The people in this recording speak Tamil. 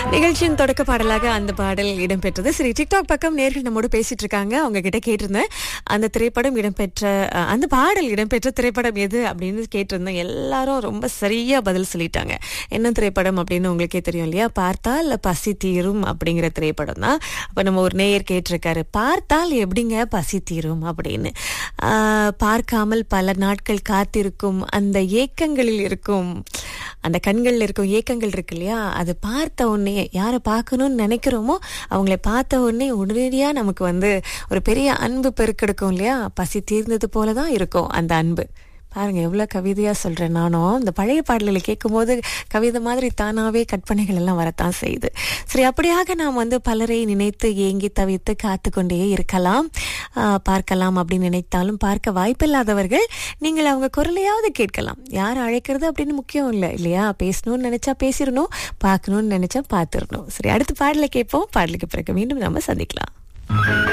நிகழ்ச்சியின் தொடக்க பாடலாக அந்த பாடல் இடம்பெற்றது சரி டிக்டாக் பக்கம் நேர்கள் நம்மோடு பேசிட்டு இருக்காங்க அவங்க கிட்ட கேட்டிருந்தேன் அந்த திரைப்படம் இடம்பெற்ற அஹ், அந்த பாடல் இடம்பெற்ற திரைப்படம் எது அப்படின்னு கேட்டிருந்தேன் எல்லாரும் ரொம்ப சரியா பதில் சொல்லிட்டாங்க என்ன திரைப்படம் அப்படின்னு உங்களுக்கே தெரியும் இல்லையா பார்த்தால் பசி தீரும் அப்படிங்கிற திரைப்படம் தான் அப்ப நம்ம ஒரு நேயர் கேட்டிருக்காரு பார்த்தால் எப்படிங்க பசி தீரும் அப்படின்னு ஆஹ், பார்க்காமல் பல நாட்கள் காத்திருக்கும் அந்த ஏக்கங்களில் இருக்கும் அந்த கண்கள்ல இருக்கும் ஏக்கங்கள் இருக்கு இல்லையா அது பார்த்த உடனே யாரை பார்க்கணும்னு நினைக்கிறோமோ அவங்கள பார்த்த உடனே உடனடியா நமக்கு வந்து ஒரு பெரிய அன்பு பெருக்கெடுக்கும் இல்லையா பசி தீர்ந்தது போல தான் இருக்கும் அந்த அன்பு பாருங்க எவ்வளவு கவிதையா சொல்றேன் நானும் இந்த பழைய பாடல்களை கேட்கும்போது கவிதை மாதிரி தானாவே கற்பனைகள் எல்லாம் வரத்தான் செய்யுது சரி அப்படியாக நாம் வந்து பலரை நினைத்து ஏங்கி தவித்து காத்து கொண்டே இருக்கலாம் ஆஹ் பார்க்கலாம் அப்படின்னு நினைத்தாலும் பார்க்க வாய்ப்பில்லாதவர்கள் நீங்கள் அவங்க குரலையாவது கேட்கலாம் யார் அழைக்கிறது அப்படின்னு முக்கியம் இல்லை இல்லையா பேசணும்னு நினைச்சா பேசிடணும் பார்க்கணும்னு நினைச்சா பார்த்துடணும் சரி அடுத்த பாடலை கேட்போம் பாடலுக்கு பிறகு மீண்டும் நம்ம சந்திக்கலாம்